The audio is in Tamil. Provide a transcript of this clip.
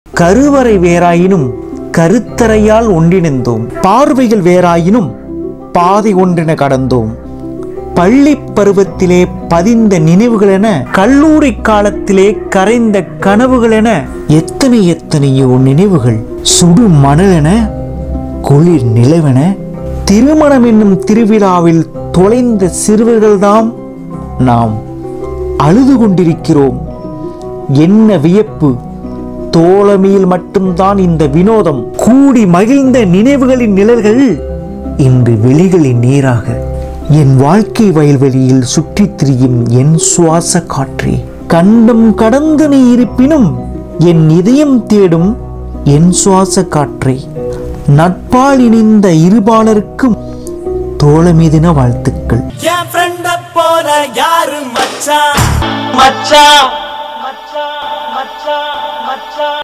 கருவறை வேறாயினும் கருத்தரையால் ஒன்றிணைந்தோம் பார்வைகள் வேறாயினும் பாதை ஒன்றின கடந்தோம் பள்ளி பருவத்திலே பதிந்த நினைவுகளென கல்லூரி காலத்திலே கரைந்த கனவுகளென எத்தனை எத்தனையோ நினைவுகள் சுடு மணலென குளிர் நிலவென திருமணம் என்னும் திருவிழாவில் தொலைந்த சிறுவர்கள்தாம் நாம் அழுது கொண்டிருக்கிறோம் என்ன வியப்பு தோழமையில் மட்டும்தான் இந்த வினோதம் கூடி மகிழ்ந்த நினைவுகளின் நிழல்கள் இன்று வெளிகளின் நீராக என் வாழ்க்கை வயல்வெளியில் சுற்றித் திரியும் என் சுவாச காற்றே கண்டம் கடந்து நீ இருப்பினும் என் இதயம் தேடும் என் சுவாச காற்றை நட்பால் இணைந்த இருபாலருக்கும் தோழமை தின வாழ்த்துக்கள் என் ஃப்ரெண்ட போல யாரு மச்சான் மச்சான் மச்சான் மச்சான் மச்சான்